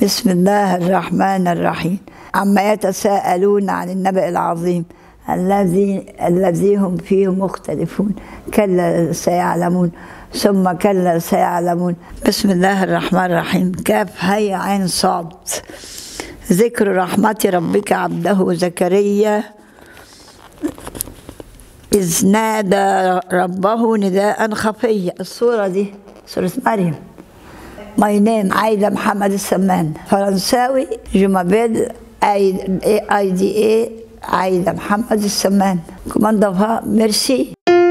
بسم الله الرحمن الرحيم عما يتساءلون عن النبأ العظيم الذي الذي هم فيه مختلفون كلا سيعلمون ثم كلا سيعلمون بسم الله الرحمن الرحيم كاف هي عين صاد ذكر رحمة ربك عبده زكريا إذ نادى ربه نداء خفيا الصورة دي سورة مريم ماي نيم عايدة محمد السمان فرنساوي جمابيل اي اي دي اي عايدة محمد السمان كوماندوها ميرسي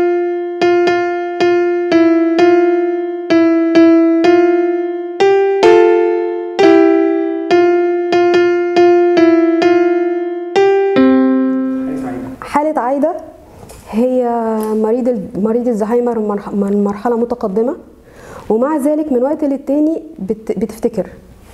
حالة عايدة هي مريض مريض الزهايمر مرح- من مرحلة متقدمة ومع ذلك من وقت للتاني بت- بتفتكر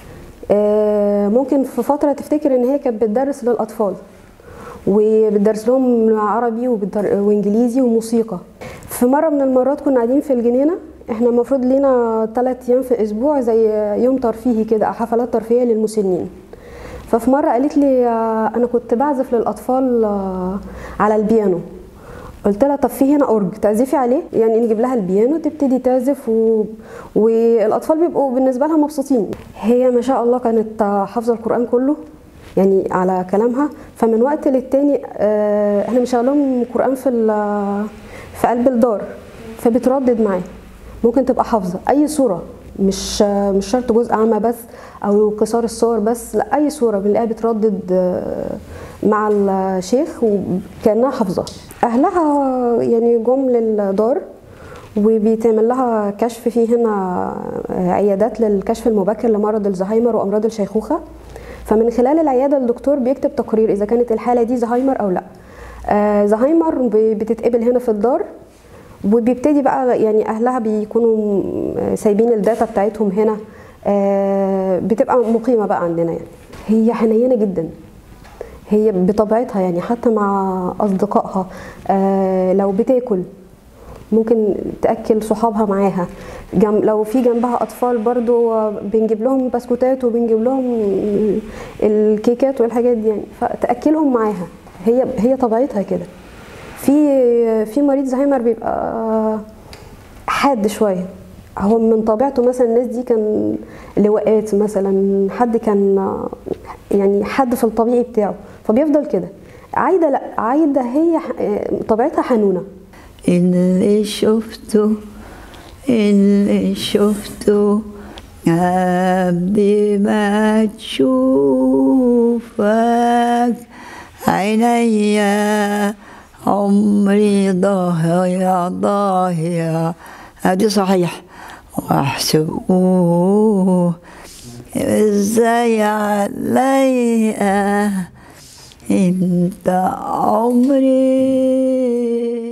آه، ممكن في فترة تفتكر ان هي كانت بتدرس للأطفال وبتدرس لهم عربي وبتدر- وانجليزي وموسيقى في مرة من المرات كنا قاعدين في الجنينة احنا المفروض لينا ثلاث ايام في اسبوع زي يوم ترفيهي كده أو حفلات ترفيهية للمسنين ففي مرة قالت لي آه، أنا كنت بعزف للأطفال آه، على البيانو قلت لها طب في هنا أورج تعزفي عليه يعني نجيب لها البيانو تبتدي تعزف و... والأطفال بيبقوا بالنسبة لها مبسوطين هي ما شاء الله كانت آه، حافظة القرآن كله يعني على كلامها فمن وقت للتاني آه، احنا مشغلهم قرآن في ال- في قلب الدار فبتردد معاه ممكن تبقى حافظة أي صورة مش مش شرط جزء عامة بس أو قصار الصور بس لا أي صورة بنلاقيها بتردد آه، مع الشيخ وكأنها حافظة أهلها يعني جم للدار وبيتعمل لها كشف فيه هنا عيادات للكشف المبكر لمرض الزهايمر وأمراض الشيخوخة فمن خلال العيادة الدكتور بيكتب تقرير إذا كانت الحالة دي زهايمر أو لا آه، زهايمر ب- بتتقبل هنا في الدار وبيبتدي بقى يعني اهلها بيكونوا سايبين الداتا بتاعتهم هنا آه، بتبقى مقيمه بقى عندنا يعني هي حنينه جدا هي بطبيعتها يعني حتى مع اصدقائها آه، لو بتاكل ممكن تاكل صحابها معاها جم لو في جنبها اطفال برضو آه، بنجيب لهم بسكوتات وبنجيب لهم الكيكات والحاجات دي يعني فتاكلهم معاها هي هي طبيعتها كده في في مريض زهايمر بيبقى حاد شويه هو من طبيعته مثلا الناس دي كان لواءات مثلا حد كان يعني حد في الطبيعي بتاعه فبيفضل كده عايده لا عايده هي ح- طبيعتها حنونه اللي شفته اللي شفته قبل ما تشوفك عينيا عمري ضايع ضايع هذه صحيح واحسبوه ازاي عليا انت عمري